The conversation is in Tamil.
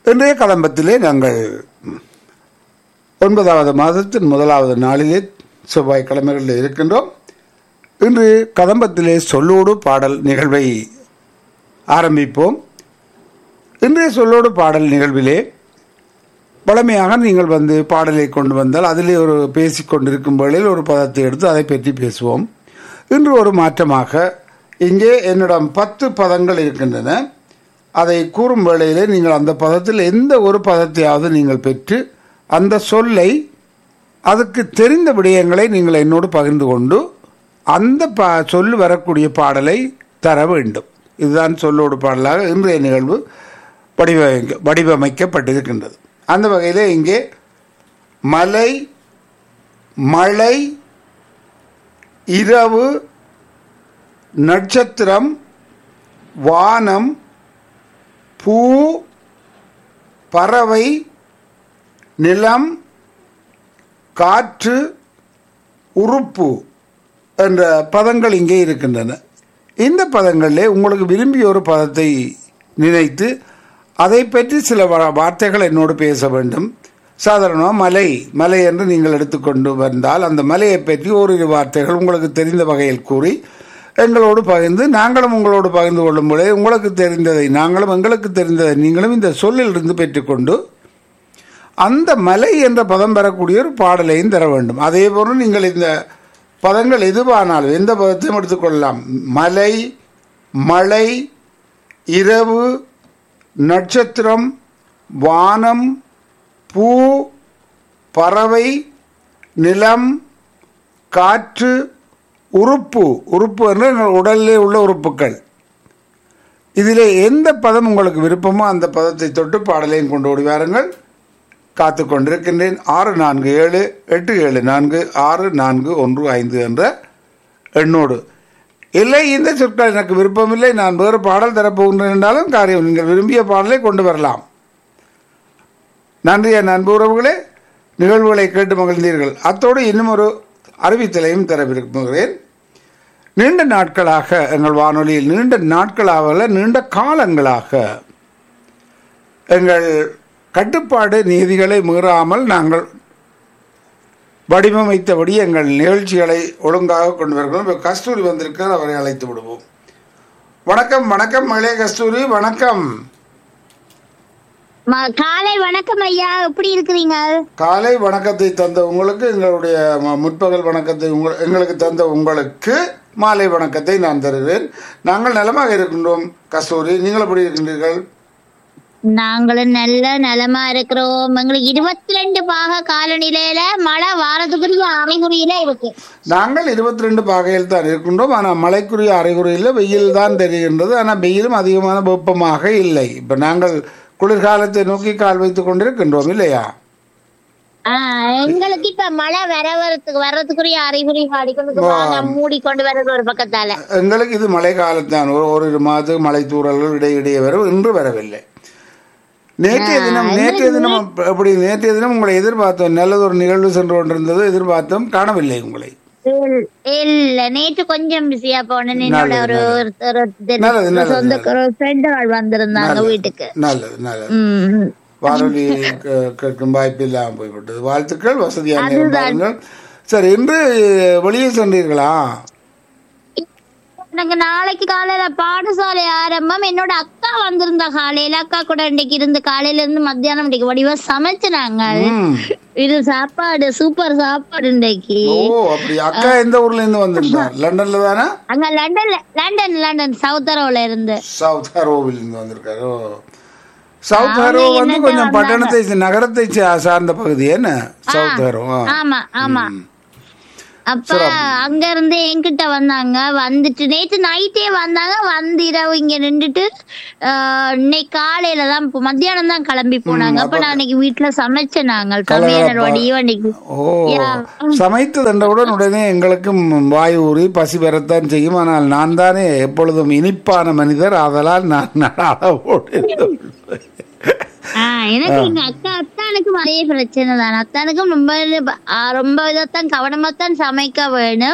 இன்றைய கதம்பத்திலே நாங்கள் ஒன்பதாவது மாதத்தின் முதலாவது நாளிலே செவ்வாய்க்கிழமைகளில் இருக்கின்றோம் இன்று கதம்பத்திலே சொல்லோடு பாடல் நிகழ்வை ஆரம்பிப்போம் இன்றைய சொல்லோடு பாடல் நிகழ்விலே வழமையாக நீங்கள் வந்து பாடலை கொண்டு வந்தால் அதிலே ஒரு பேசிக்கொண்டிருக்கும் வேளையில் ஒரு பதத்தை எடுத்து அதை பற்றி பேசுவோம் இன்று ஒரு மாற்றமாக இங்கே என்னிடம் பத்து பதங்கள் இருக்கின்றன அதை கூறும் வேளையிலே நீங்கள் அந்த பதத்தில் எந்த ஒரு பதத்தையாவது நீங்கள் பெற்று அந்த சொல்லை அதுக்கு தெரிந்த விடயங்களை நீங்கள் என்னோடு பகிர்ந்து கொண்டு அந்த பா சொல்லு வரக்கூடிய பாடலை தர வேண்டும் இதுதான் சொல்லோடு பாடலாக இன்றைய நிகழ்வு வடிவமைக்க வடிவமைக்கப்பட்டிருக்கின்றது அந்த வகையில் இங்கே மலை மழை இரவு நட்சத்திரம் வானம் பூ பறவை நிலம் காற்று உறுப்பு என்ற பதங்கள் இங்கே இருக்கின்றன இந்த பதங்களிலே உங்களுக்கு விரும்பிய ஒரு பதத்தை நினைத்து அதை பற்றி சில வா- வார்த்தைகள் என்னோடு பேச வேண்டும் சாதாரணமாக மலை மலை என்று நீங்கள் எடுத்துக்கொண்டு வந்தால் அந்த மலையை பற்றி ஓரிரு வார்த்தைகள் உங்களுக்கு தெரிந்த வகையில் கூறி எங்களோடு பகிர்ந்து நாங்களும் உங்களோடு பகிர்ந்து கொள்ளும் பொழுது உங்களுக்கு தெரிந்ததை நாங்களும் எங்களுக்கு தெரிந்ததை நீங்களும் இந்த சொல்லிலிருந்து பெற்றுக்கொண்டு அந்த மலை என்ற பதம் பெறக்கூடிய ஒரு பாடலையும் தர வேண்டும் அதே போன்று நீங்கள் இந்த பதங்கள் எதுவானாலும் எந்த பதத்தையும் எடுத்துக்கொள்ளலாம் மலை மழை இரவு நட்சத்திரம் வானம் பூ பறவை நிலம் காற்று உறுப்பு உறுப்பு என்று எங்கள் உடலிலே உள்ள உறுப்புகள் இதிலே எந்த பதம் உங்களுக்கு விருப்பமோ அந்த பதத்தை தொட்டு பாடலையும் கொண்டு ஓடி வாருங்கள் காத்து கொண்டிருக்கின்றேன் ஆறு நான்கு ஏழு எட்டு ஏழு நான்கு ஆறு நான்கு ஒன்று ஐந்து என்ற எண்ணோடு இல்லை இந்த சொற்கள் எனக்கு விருப்பமில்லை நான் வேறு பாடல் தரப்போகின்றேன் என்றாலும் காரியம் நீங்கள் விரும்பிய பாடலை கொண்டு வரலாம் நன்றி என் அன்பு உறவுகளே நிகழ்வுகளை கேட்டு மகிழ்ந்தீர்கள் அத்தோடு இன்னும் ஒரு அறிவித்தலையும் தர விரும்புகிறேன் நீண்ட நாட்களாக எங்கள் வானொலியில் நீண்ட நாட்களாக அல்ல, நீண்ட காலங்களாக எங்கள் கட்டுப்பாடு நீதிகளை மீறாமல் நாங்கள் வடிவமைத்தபடி எங்கள் நிகழ்ச்சிகளை ஒழுங்காக கொண்டு வருகிறோம் இப்போ கஸ்தூரி வந்திருக்கார் அவரை அழைத்து விடுவோம் வணக்கம் வணக்கம் மகளே கஸ்தூரி வணக்கம் ம- காலை வணக்கம் ஐயா எப்படி இருக்கிறீங்க காலை வணக்கத்தை தந்த உங்களுக்கு எங்களுடைய ம- முற்பகல் வணக்கத்தை உங்கள் எங்களுக்கு தந்த உங்களுக்கு மாலை வணக்கத்தை நான் தருகிறேன் நாங்கள் நலமாக இருக்கின்றோம் கஸ்தூரி நீங்கள் எப்படி இருக்கின்றீர்கள் நாங்களும் நல்ல நலமா இருக்கிறோம் எங்களுக்கு இருபத்தி ரெண்டு பாக காலநிலையில மழை வாரத்துக்குரிய அறிகுறியில இருக்கு நாங்கள் இருபத்தி ரெண்டு பாகையில் தான் இருக்கின்றோம் ஆனால் மழைக்குரிய அறிகுறியில் வெயில் தான் தெரிகின்றது ஆனால் வெயிலும் அதிகமான வெப்பமாக இல்லை இப்போ நாங்கள் குளிர்காலத்தை நோக்கி கால் வைத்துக் கொண்டிருக்கின்றோம் இல்லையா ஆஹ் எங்களுக்கு இப்ப மழை வர வரத்துக்கு வர்றதுக்குரிய அறிகுறி காடிக்கொண்டு வாங்க மூடிக்கொண்டு வர்றது ஒரு பக்கத்தால எங்களுக்கு இது மழை காலத்தான் ஒரு ஒரு மாதத்துக்கு மழை தூறல்கள் இடையிடையே வரும் இன்று வரவில்லை நேற்றைய தினம் நேற்றைய தினம் அப்ப- அப்படி நேற்றைய தினம் உங்களை எதிர்பார்த்தோம் நல்லதொரு நிகழ்வு சென்று கொண்டிருந்தது எதிர்பார்த்தோம் காணவில்லை உங்களை இல்- இல்ல நேற்று கொஞ்சம் பிஸியா போனேன் என்னோட ஒரு ஒரு- ஒரு நல்லது, நல்லது, சொந்த ஃப்ரெண்டுகள் வந்திருந்தாங்க வீட்டுக்கு நல்லது நல்லது ம் வானொலி கே- கேட்கும் வாய்ப்பு இல்லாமல் போய்விட்டது வாழ்த்துக்கள் வசதியான நேரம் பாருங்கள் சரி இன்று வெளியே சென்றீர்களா எனக்கு நாளைக்கு காலையில பாடசாலை ஆரம்பம் என்னோட அக்கா வந்திருந்தா காலையில அக்கா கூட இன்னைக்கு இருந்து காலையில இருந்து மத்தியானம் இன்னைக்கு வடிவா சமைச்சினாங்க ம். இது சாப்பாடு சூப்பர் சாப்பாடு இன்னைக்கு ஓ அப்படி அக்கா எந்த ஊர்ல இருந்து வந்திருந்தார் லண்டன்ல தானே அங்க லண்டன்ல லண்டன் லண்டன் சவுத் அரவுல இருந்து சவுத் ஹரோவில் இருந்து வந்திருக்காரு ஓ. சவுத் ஹரோ வந்து கொஞ்சம் பட்டணத்தை நகரத்தை சா- சார்ந்த பகுதி என்ன சவுத் ஹரோ ஆ. ஆமா ஆமா அப்ப அங்க இருந்து என்கிட்ட வந்தாங்க வந்துட்டு நேத்து நைட்டே வந்தாங்க வந்து இரவு இங்க நின்றுட்டு ஆஹ், இன்னைக்கு காலையில தான் இப்போ மத்தியானம் தான் கிளம்பி போனாங்க அப்ப நான் இன்னைக்கு வீட்டுல சமைச்சேன் நாங்கள் கம்மியான வடியும் இன்னைக்கு ஓ சமைத்தது என்றவுடன் உடனே எங்களுக்கும் வாய் ஊறி பசி வரத்தான் செய்யும் ஆனால் நான் தானே எப்பொழுதும் இனிப்பான மனிதர் ஆதலால் நான் நடாத ஓடுகிறேன். ஆஹ் எனக்கு எங்க அக்கா அத்தானுக்கும் அதே பிரச்சனை தான் அத்தானுக்கும் ரொம்ப ஆஹ் ரொம்ப இதைத்தான் கவனமா தான் சமைக்க வேணும்